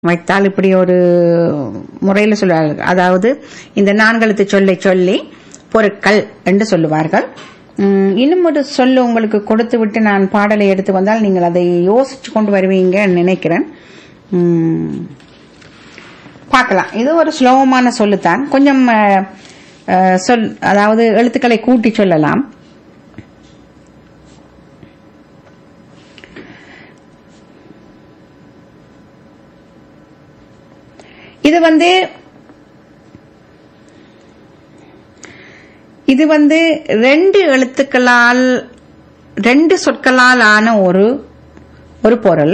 வைத்தால் இப்படி ஒரு முறையில் சொல்லுவார்கள் அதாவது இந்த நான்கெழுத்து சொல்லை சொல்லி பொருட்கள் என்று சொல்லுவார்கள் உம், இன்னும் ஒரு சொல்லு உங்களுக்கு கொடுத்து விட்டு நான் பாடலை எடுத்து வந்தால் நீங்கள் அதை யோசிச்சு கொண்டு வருவீங்க நினைக்கிறேன் உம், பார்க்கலாம் இது ஒரு சுலபமான சொல்லுத்தான் கொஞ்சம் அஹ், அஹ், சொல் அதாவது எழுத்துக்களை கூட்டி சொல்லலாம் இது வந்து இது வந்து ரெண்டு எழுத்துக்களால் ரெண்டு சொற்களால் ஆன ஒரு ஒரு பொருள்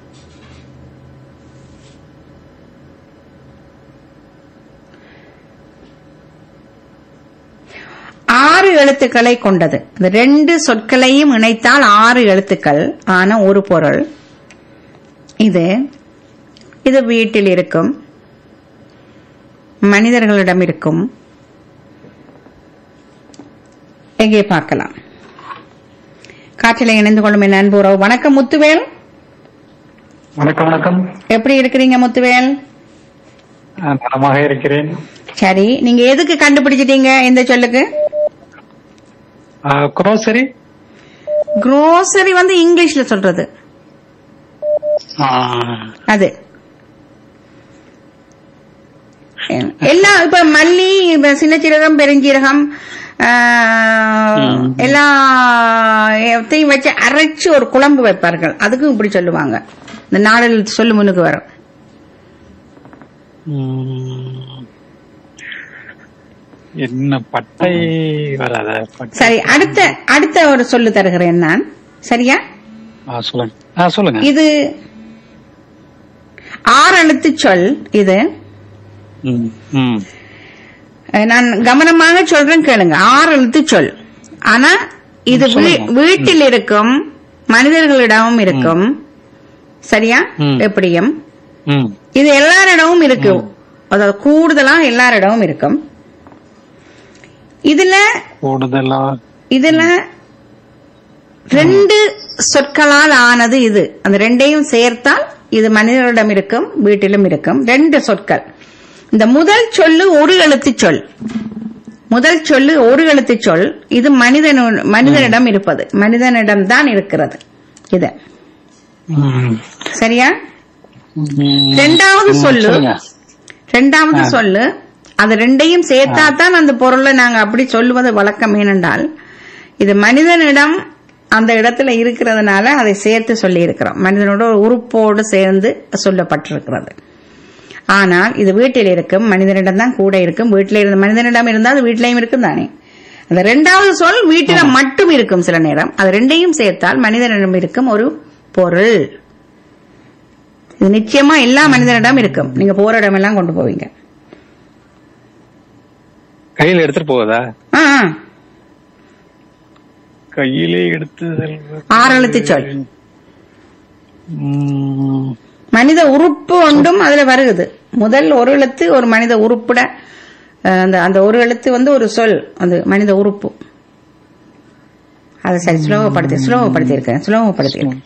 ஆறு எழுத்துக்களை கொண்டது இந்த ரெண்டு சொற்களையும் இணைத்தால் ஆறு எழுத்துக்கள் ஆன ஒரு பொருள் இது இது வீட்டில் இருக்கும் மனிதர்களிடம் இருக்கும் எங்கே பார்க்கலாம் காற்றில் இணைந்து கொள்ளும் என் அன்பு உறவு வணக்கம் முத்துவேல் வணக்கம் வணக்கம் எப்படி இருக்கிறீங்க முத்துவேல் நான் நலமாக இருக்கிறேன் சரி நீங்க எதுக்கு கண்டுபிடிச்சிட்டீங்க இந்த சொல்லுக்கு குரோசரி குரோசரி வந்து இங்கிலீஷ்ல சொல்றது அது எல்லாம் இப்ப மல்லி இப்ப சின்ன சீரகம் பெருஞ்சீரகம் ஆஹ், எல்லாத்தையும் வச்சு அரைச்சு ஒரு குழம்பு வைப்பார்கள் அதுக்கும் இப்படி சொல்லுவாங்க இந்த நாளில் சொல்லு முன்னுக்கு வரும் என்ன பட்டை வராத பட்டை. சரி அடுத்த அடுத்த ஒரு சொல்லு தருகிறேன் நான் சரியா ஆ, சொல்லுங்க ஆ சொல்லுங்க இது ஆறு எழுத்து சொல் இது ம், ம். அஹ் நான் கவனமாக சொல்றேன் கேளுங்க ஆறு எழுத்து சொல் ஆனா இது வீ- சொல்லுங்க. வீட்டில் இருக்கும் மனிதர்களிடமும் இருக்கும் சரியா ம். எப்படியும் ம். இது எல்லாரிடமும் இருக்கு அதாவது கூடுதலா எல்லாரிடமும் இருக்கும் இதுல கூடுதலா இதுல ரெண்டு சொற்களால் ஆனது இது அந்த ரெண்டையும் சேர்த்தால் இது மனிதரிடம் இருக்கும் வீட்டிலும் இருக்கும் ரெண்டு சொற்கள் இந்த முதல் சொல்லு ஒரு எழுத்து சொல் முதல் சொல்லு ஒரு எழுத்து சொல் இது மனிதனு மனிதனிடம் இருப்பது மனிதனிடம் தான் இருக்கிறது இது ம். சரியா ம். ரெண்டாவது ம், சொல்லு சொல்லுங்க ரெண்டாவது சொல்லு அது ரெண்டையும் சேர்த்தா தான் அந்த பொருளை நாங்க அப்படி சொல்லுவது வழக்கம் ஏனென்றால் இது மனிதனிடம் அந்த இடத்துல இருக்கிறதுனால அதை சேர்த்து சொல்லி இருக்கிறோம் மனிதனோட ஒரு உறுப்போடு சேர்ந்து சொல்லப்பட்டிருக்கிறது ஆனால் இது வீட்டில் இருக்கும் மனிதனிடம் தான் கூட இருக்கும் வீட்டில் இருந்த மனிதனிடம் இருந்தால் அது வீட்டிலையும் இருக்கும் தானே அந்த ரெண்டாவது சொல் வீட்டில மட்டும் இருக்கும் சில நேரம் அது ரெண்டையும் சேர்த்தால் மனிதனிடம் இருக்கும் ஒரு பொருள் இது நிச்சயமா எல்லா மனிதனிடம் இருக்கும் நீங்க போற இடமெல்லாம் கொண்டு போவீங்க கையில எடுத்துட்டு போவதா ஆ, ஆ. கையிலே எடுத்து செல்வது. ஆறு எழுத்து சொல் ம். மனித உறுப்பு ஒன்றும் அதுல வருகுது முதல் ஒரு எழுத்து ஒரு மனித உறுப்புட அஹ், அந்த அந்த ஒரு எழுத்து வந்து ஒரு சொல் அது மனித உறுப்பு அதை சரி சுலபப்படுத்தி சுலபப்படுத்தி இருக்கேன் சுலபப்படுத்தி இருக்கேன்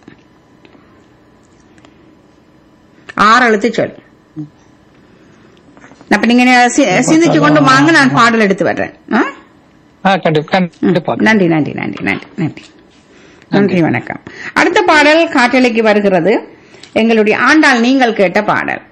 ஆறு எழுத்து சொல் அப்ப நீங்க சி- சிந்திச்சு கொண்டு வாங்க நான் பாடல் எடுத்து வர்றேன் ஆ? ஆ, கண்டிப்பா கண்டிப்பா நன்றி நன்றி நன்றி நன்றி நன்றி நன்றி வணக்கம் அடுத்த பாடல் காற்றலைக்கு வருகிறது எங்களுடைய ஆண்டாள் நீங்கள் கேட்ட பாடல்